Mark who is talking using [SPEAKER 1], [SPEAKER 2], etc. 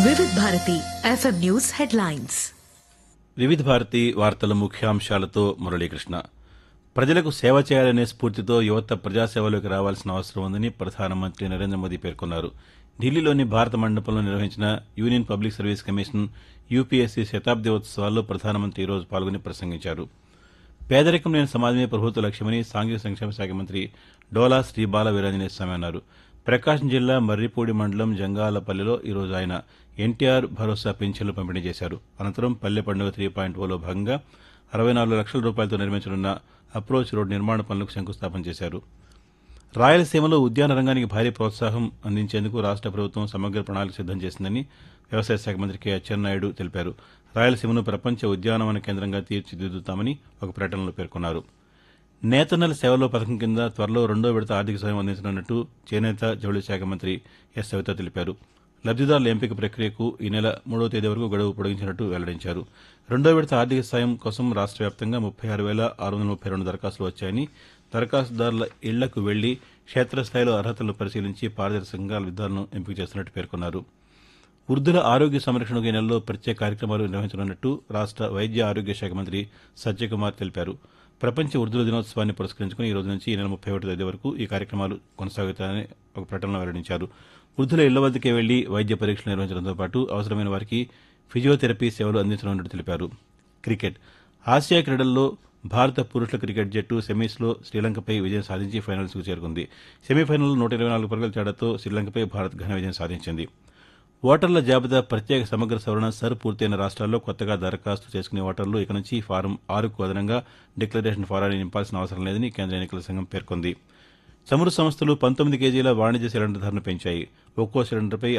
[SPEAKER 1] వివిధ Bharati FM news headlines
[SPEAKER 2] వివిధ భారతి వార్తల ముఖ్యాంశాలతో మురళీకృష్ణ ప్రజలకు సేవ చేయాలనే స్ఫూర్తితో యువత ప్రజాసేవలోకి రావాల్సిన అవసరం ఉందని ప్రధానమంత్రి నరేంద్ర మోదీ పేర్కొన్నారు ఢిల్లీలోని భారత మండపంలో నిర్వహించిన Union Public Service Commission UPSC శతాబ్ది ఉత్సవాల్లో ప్రధానమంత్రి ఈరోజు పాల్గొని ప్రసంగించారు పేదరికం లేని సమాజమే ప్రభుత్వ లక్ష్యమని సాంఘిక సంక్షేమ శాఖ మంత్రి డోలా శ్రీ బాల వీరాంజనేయ స్వామి అన్నారు ప్రకాశం జిల్లా మర్రిపూడి మండలం జంగాలపల్లిలో ఈరోజు ఆయన ఎన్టీఆర్ భరోసా పింఛన్లు పంపిణీ చేశారు అనంతరం పల్లె పండుగ త్రీ పాయింట్ ఓలో భాగంగా అరవై నాలుగు లక్షల రూపాయలతో నిర్మించనున్న అప్రోచ్ రోడ్ నిర్మాణ పనులకు శంకుస్థాపన చేశారు రాయలసీమలో ఉద్యాన రంగానికి భారీ ప్రోత్సాహం అందించేందుకు రాష్ట్ర ప్రభుత్వం సమగ్ర ప్రణాళిక సిద్దం చేసిందని వ్యవసాయ శాఖ మంత్రి కె అచ్చెన్నాయుడు తెలిపారు రాయలసీమను ప్రపంచ ఉద్యానవన కేంద్రంగా తీర్చిదిద్దుతామని ఒక ప్రకటనలో పేర్కొన్నారు నేతన్నల సేవలో పథకం కింద త్వరలో రెండో విడత ఆర్థిక సాయం అందించనున్నట్టు చేనేత జౌళి శాఖ మంత్రి ఎస్ సవిత తెలిపారు లబ్దిదారుల ఎంపిక ప్రక్రియకు ఈ నెల మూడో తేదీ వరకు గడువు పొడిగించినట్టు వెల్లడించారు రెండో విడత ఆర్థిక సాయం కోసం రాష్ట్ర వ్యాప్తంగా ముప్పై ఆరు వేల ఆరు వందల ముప్పై రెండు దరఖాస్తులు వచ్చాయని దరఖాస్తుదారుల ఇళ్లకు వెళ్లి క్షేత్రస్థాయిలో అర్హతలను పరిశీలించి పారదర్శకంగా లబ్దిదారులను ఎంపిక చేస్తున్నట్టు పేర్కొన్నారు వృద్ధుల ఆరోగ్య సంరక్షణకు ఈ నెలలో ప్రత్యేక కార్యక్రమాలు నిర్వహించనున్నట్టు రాష్ట్ర వైద్య ఆరోగ్య శాఖ మంత్రి సత్యకుమార్ తెలిపారు ప్రపంచ వృద్ధుల దినోత్సవాన్ని పురస్కరించుకుని ఈ రోజు నుంచి ఈ నెల ముప్పై ఒకటి తేదీ వరకు ఈ కార్యక్రమాలు కొనసాగుతాయని ఒక ప్రకటనలో వెల్లడించారు వృద్ధుల ఇళ్ల వద్దకే వెళ్లి వైద్య పరీక్షలు నిర్వహించడంతో పాటు అవసరమైన వారికి ఫిజియోథెరపీ సేవలు అందించనున్నట్టు తెలిపారు క్రికెట్ ఆసియా క్రీడల్లో భారత పురుషుల క్రికెట్ జట్టు సెమీస్లో శ్రీలంకపై విజయం సాధించి ఫైనల్స్కు చేరుకుంది సెమీఫైనల్లో నూట ఇరవై నాలుగు పరుగుల తేడాతో శ్రీలంకపై భారత్ ఘన విజయం సాధించింది ఓటర్ల జాబితా ప్రత్యేక సమగ్ర సవరణ సర్ పూర్తయిన రాష్ట్రాల్లో కొత్తగా దరఖాస్తు చేసుకునే ఓటర్లు ఇక నుంచి ఫారం ఆరుకు అదనంగా డిక్లరేషన్ ఫారాన్ని నింపాల్సిన అవసరం లేదని కేంద్ర ఎన్నికల సంఘం పేర్కొంది చమురు సంస్థలు పంతొమ్మిది కేజీల వాణిజ్య సిలిండర్ ధరను పెంచాయి ఒక్కో సిలిండర్పై